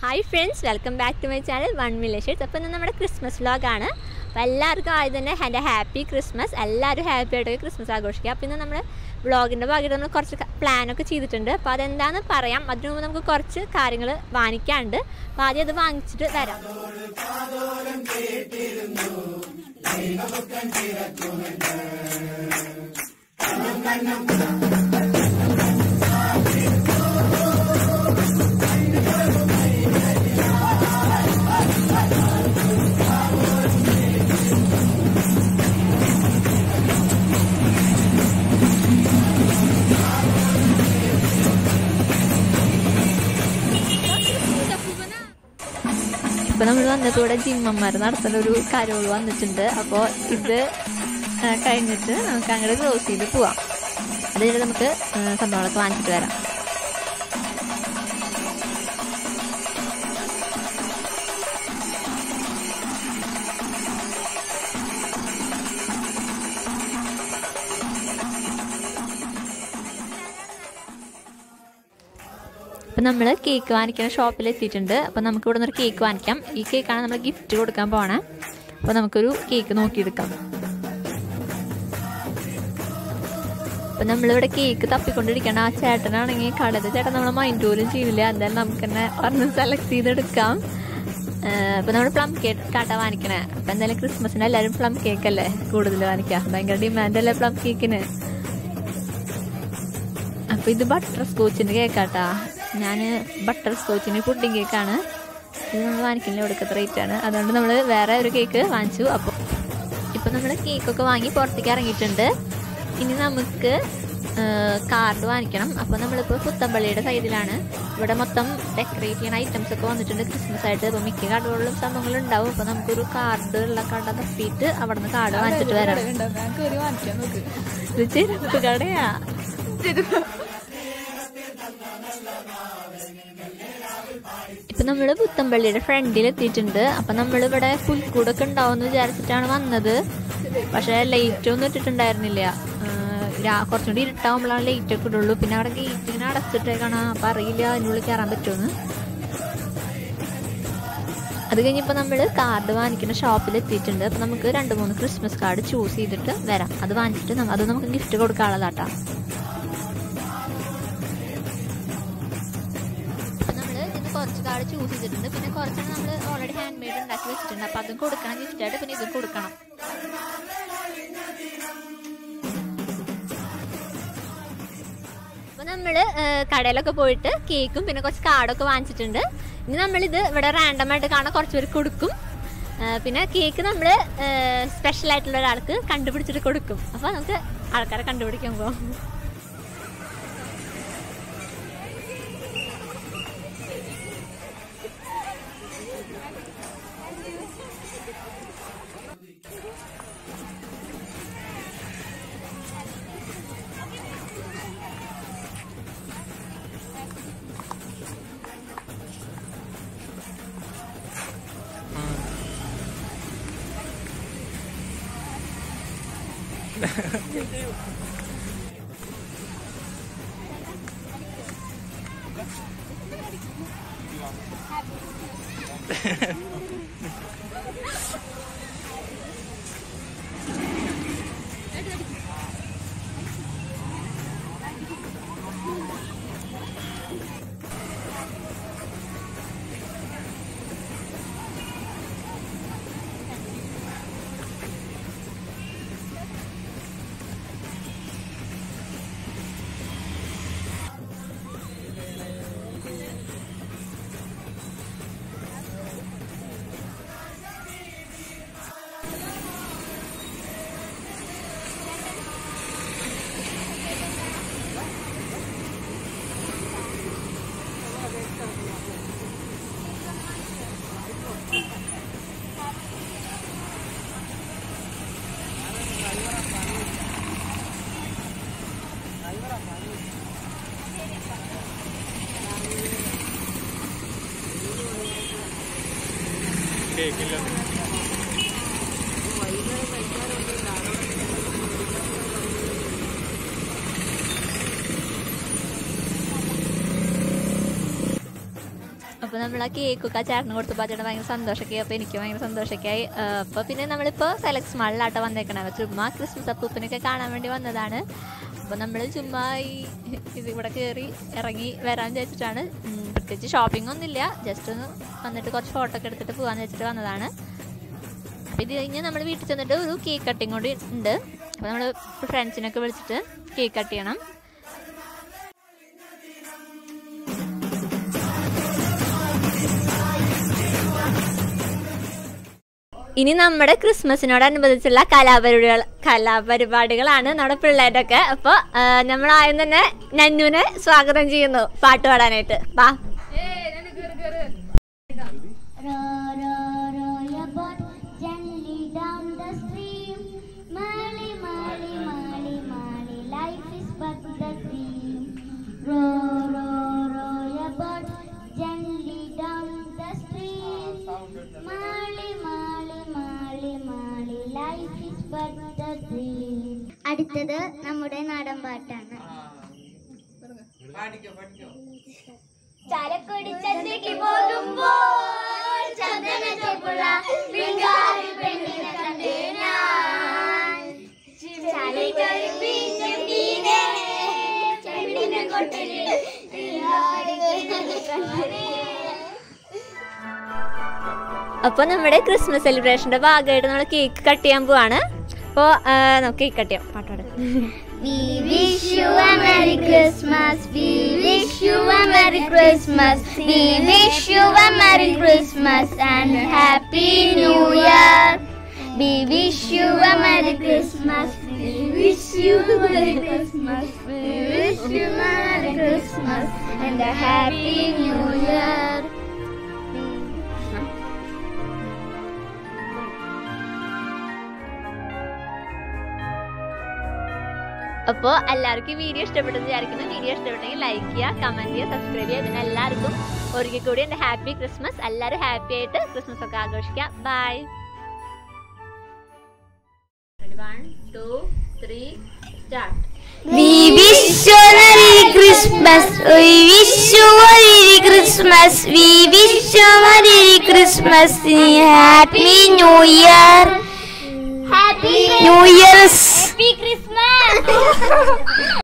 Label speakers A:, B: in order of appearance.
A: Hi friends welcome back to my channel one വില്ലേഷേഴ്സ് അപ്പോൾ ഇന്ന് നമ്മുടെ ക്രിസ്മസ് വ്ലോഗാണ് അപ്പോൾ എല്ലാവർക്കും ആദ്യം തന്നെ എൻ്റെ ഹാപ്പി ക്രിസ്മസ് എല്ലാവരും ഹാപ്പി ആയിട്ട് ക്രിസ്മസ് ആഘോഷിക്കുക അപ്പോൾ ഇന്ന് നമ്മൾ വ്ളോഗിൻ്റെ ഭാഗമായിട്ട് നമ്മൾ കുറച്ച് പ്ലാനൊക്കെ ചെയ്തിട്ടുണ്ട് അപ്പോൾ അതെന്താണെന്ന് പറയാം അതിനു മുമ്പ് നമുക്ക് കുറച്ച് കാര്യങ്ങൾ വാങ്ങിക്കാനുണ്ട് അപ്പോൾ ആദ്യം അത് വാങ്ങിച്ചിട്ട് വരാം ഇപ്പോൾ നമ്മൾ വന്നപ്പോൾ ഇവിടെ ജിമ്മന്മാർ നടത്തുന്ന ഒരു കാര്യങ്ങൾ വന്നിട്ടുണ്ട് അപ്പോൾ ഇത് ആ, കഴിഞ്ഞിട്ട് നമുക്ക് അങ്ങോട്ട് ക്ലോസ് ചെയ്ത് പോവാം അത് കഴിഞ്ഞിട്ട് നമുക്ക് ആ, സംഭവങ്ങളൊക്കെ വാങ്ങിച്ചിട്ട് വരാം അപ്പം നമ്മൾ കേക്ക് വാങ്ങിക്കുന്ന ഷോപ്പിൽ എത്തിയിട്ടുണ്ട് അപ്പം നമുക്ക് ഇവിടെ നിന്നൊരു കേക്ക് വാങ്ങിക്കാം ഈ കേക്കാണ് നമ്മൾ ഗിഫ്റ്റ് കൊടുക്കാൻ പോണേ അപ്പോൾ നമുക്കൊരു കേക്ക് നോക്കിയെടുക്കാം അപ്പം നമ്മളിവിടെ കേക്ക് തപ്പിക്കൊണ്ടിരിക്കണം ആ ചേട്ടനാണെങ്കിൽ കടയുടെ ചേട്ടൻ നമ്മളെ മൈൻഡ് പോലും ചെയ്യില്ല എന്തായാലും നമുക്ക് തന്നെ പറഞ്ഞ് സെലക്ട് ചെയ്തെടുക്കാം അപ്പം നമ്മൾ പ്ലം കേക്ക് കാട്ടാ വാങ്ങിക്കണേ അപ്പം എന്തായാലും ക്രിസ്മസിന് എല്ലാവരും പ്ലം കേക്ക് അല്ലേ കൂടുതൽ വാങ്ങിക്കുക ഭയങ്കര ഡിമാൻഡ് അല്ലേ പ്ലം കേക്കിന് അപ്പൊ ഇത് ബട്ടർ സ്കോച്ചിന്റെ കേക്കാട്ടാ ഞാൻ ബട്ടർ സ്കോച്ചിന് പുഡിംഗ് കേക്കാണ് ഇത് നമ്മൾ വാങ്ങിക്കുന്നില്ല കൊടുക്കത്ത റേറ്റ് ആണ് അതുകൊണ്ട് നമ്മൾ വേറെ ഒരു കേക്ക് വാങ്ങിച്ചു അപ്പോൾ ഇപ്പൊ നമ്മൾ കേക്കൊക്കെ വാങ്ങി പുറത്തേക്ക് ഇറങ്ങിയിട്ടുണ്ട് ഇനി നമുക്ക് കാർഡ് വാങ്ങിക്കണം അപ്പോൾ നമ്മളിപ്പോൾ പുത്തമ്പള്ളിയുടെ സൈഡിലാണ് ഇവിടെ മൊത്തം ഡെക്കറേറ്റ് ചെയ്യുന്ന ഐറ്റംസ് ഒക്കെ വന്നിട്ടുണ്ട് ക്രിസ്മസ് ആയിട്ട് അപ്പോൾ മിക്ക കടകളിലും സംഭവങ്ങളും ഉണ്ടാവും അപ്പോൾ നമുക്കൊരു കാർഡ് ഉള്ള കട തപ്പിയിട്ട് അവിടെ നിന്ന് കാർഡ് വാങ്ങിച്ചിട്ട് വരാം ഇത് ചെരുപ്പ് കടയാ ഇപ്പൊ നമ്മള് പുത്തമ്പള്ളിയുടെ ഫ്രണ്ടിൽ എത്തിയിട്ടുണ്ട് അപ്പൊ നമ്മളിവിടെ പുൽക്കൂടൊക്കെ ഉണ്ടാവും വിചാരിച്ചിട്ടാണ് വന്നത് പക്ഷെ ലൈറ്റ് ഒന്നും ഇട്ടിട്ടുണ്ടായിരുന്നില്ല ആഹ് രാ- കുറച്ചുകൂടി ഇരുട്ടാവുമ്പോഴാണ് ലൈറ്റ് ഒക്കെ ഇടുള്ളൂ പിന്നെ അവിടെ ഗേറ്റ് ഇങ്ങനെ അടച്ചിട്ടേക്കാണ് അപ്പൊ അറിയില്ല അതിനുള്ളിൽ കയറാൻ പറ്റുമെന്ന് അത് കഴിഞ്ഞപ്പോൾ നമ്മൾ കാർഡ് വാങ്ങിക്കുന്ന ഷോപ്പിൽ എത്തിയിട്ടുണ്ട് അപ്പോൾ നമുക്ക് രണ്ട് മൂന്ന് ക്രിസ്മസ് കാർഡ് ചൂസ് ചെയ്തിട്ട് വരാം അത് വാങ്ങിച്ചിട്ട് നമ്മ- അത് നമുക്ക് ഗിഫ്റ്റ് കൊടുക്കാനുള്ളതാട്ടാ അപ്പോൾ നമ്മൾ ഇതിന് കുറച്ച് കാർഡ് ചൂസ് ചെയ്തിട്ടുണ്ട് പിന്നെ കുറച്ചെണ്ണം നമ്മൾ ഓൾറെഡി ഹാൻഡ് മെയ്ഡ് ഉണ്ടാക്കി വെച്ചിട്ടുണ്ട് അപ്പോൾ അതും കൊടുക്കണം ഗിഫ്റ്റായിട്ട് പിന്നെ ഇതും കൊടുക്കണം അപ്പോൾ നമ്മൾ കടയിലൊക്കെ പോയിട്ട് കേക്കും പിന്നെ കുറച്ച് കാർഡൊക്കെ വാങ്ങിച്ചിട്ടുണ്ട് ഇനി നമ്മളിത് ഇവിടെ റാൻഡം ആയിട്ട് കാണാൻ കുറച്ച് പേർക്ക് കൊടുക്കും ആ, പിന്നെ കേക്ക് നമ്മൾ സ്പെഷ്യൽ ആയിട്ടുള്ള ഒരാൾക്ക് കണ്ടുപിടിച്ചിട്ട് കൊടുക്കും അപ്പോൾ നമുക്ക് ആൾക്കാരെ കണ്ടുപിടിക്കാൻ പോകാം
B: കേക്കില്ല
A: അപ്പോൾ നമ്മൾ ആ കേക്കൊക്കെ ആ ചേട്ടന് കൊടുത്തപ്പോൾ ആ ചേട്ടൻ ഭയങ്കര സന്തോഷമൊക്കെ അപ്പോൾ എനിക്ക് ഭയങ്കര സന്തോഷമൊക്കെ ആയി അപ്പോൾ പിന്നെ നമ്മളിപ്പോൾ സെലക്സ് മാളിലാട്ടോ വന്നേക്കണേ ചുമ്മാ ക്രിസ്മസ് അപ്പൂപ്പനൊക്കെ കാണാൻ വേണ്ടി വന്നതാണ് അപ്പോൾ നമ്മൾ ചുമ്മാ ഈ ഇത് ഇവിടെ കയറി ഇറങ്ങി വരാൻ വിചാരിച്ചിട്ടാണ് ഉം, പ്രത്യേകിച്ച് ഷോപ്പിംഗ് ഒന്നുമില്ല ജസ്റ്റ് ഒന്ന് വന്നിട്ട് കുറച്ച് ഫോട്ടോ ഒക്കെ എടുത്തിട്ട് പോകാമെന്ന് വെച്ചിട്ട് വന്നതാണ് അപ്പോൾ ഇത് കഴിഞ്ഞ് നമ്മൾ വീട്ടിൽ ചെന്നിട്ട് ഒരു കേക്ക് കട്ടിങ് കൂടി ഉണ്ട് അപ്പോൾ നമ്മൾ ഫ്രണ്ട്സിനൊക്കെ വിളിച്ചിട്ട് കേക്ക് കട്ട് ചെയ്യണം ഇനി നമ്മുടെ ക്രിസ്മസിനോടനുബന്ധിച്ചുള്ള കലാപരിപാടികൾ കലാപരിപാടികളാണ് നമ്മുടെ പിള്ളേരുടെ ഒക്കെ അപ്പോൾ നമ്മൾ ആദ്യം തന്നെ നന്നുവിനെ സ്വാഗതം ചെയ്യുന്നു പാട്ട് പാടാനായിട്ട് വാ
B: Row, row, row your boat gently down the stream. Molly, Molly, Molly, Molly, life is but the dream. Row, row, row your boat gently down the stream. Molly, Molly, Molly, Molly, life is but the dream. അടുത്തത് നമ്മുടെ നാടൻ പാട്ടാണ് ചാലക്കുടി ചന്തയ്ക്ക് പോകുമ്പോൾ ചന്ദന ചോപ്പുള്ള ബംഗാളി പെണ്ണിനെ കണ്ടേ ഞാൻ ചാലക്കുടി ചെമ്പീനെ ചെമ്പിനെ കൊട്ടലിൽ
A: അപ്പോൾ നമ്മുടെ ക്രിസ്മസ് സെലിബ്രേഷന്റെ ഭാഗമായിട്ട് നമ്മൾ കേക്ക് കട്ട് ചെയ്യാൻ പോവാണ് അപ്പോൾ നമുക്ക് കേക്ക് കട്ട് ചെയ്യാം പാട്ടോടെ
B: We wish you a Merry Christmas. We wish you a Merry Christmas. We wish you a Merry Christmas and Happy New Year. We wish you a Merry Christmas. We wish you a Merry Christmas. We wish you a Merry Christmas and a Happy New Year.
A: അപ്പോൾ എല്ലാവർക്കും video ഇഷ്ടപ്പെട്ടെന്ന് വിചാരിക്കുന്നു video ഇഷ്ടപ്പെട്ടെങ്കിൽ like ചെയ്യുക comment ചെയ്യുക subscribe ചെയ്യുക പിന്നെ എല്ലാവർക്കും ഒരിക്കൽ കൂടി എൻ്റെ ഹാപ്പി ക്രിസ്മസ് എല്ലാവരും ഹാപ്പി ആയിട്ട് ക്രിസ്മസ് ഒക്കെ ആഘോഷിക്കുക bye one two three start
B: We wish you a Merry Christmas. We wish you a Merry Christmas. We wish you a Merry Christmas. Happy New Year. Happy New Year's. Happy Christmas.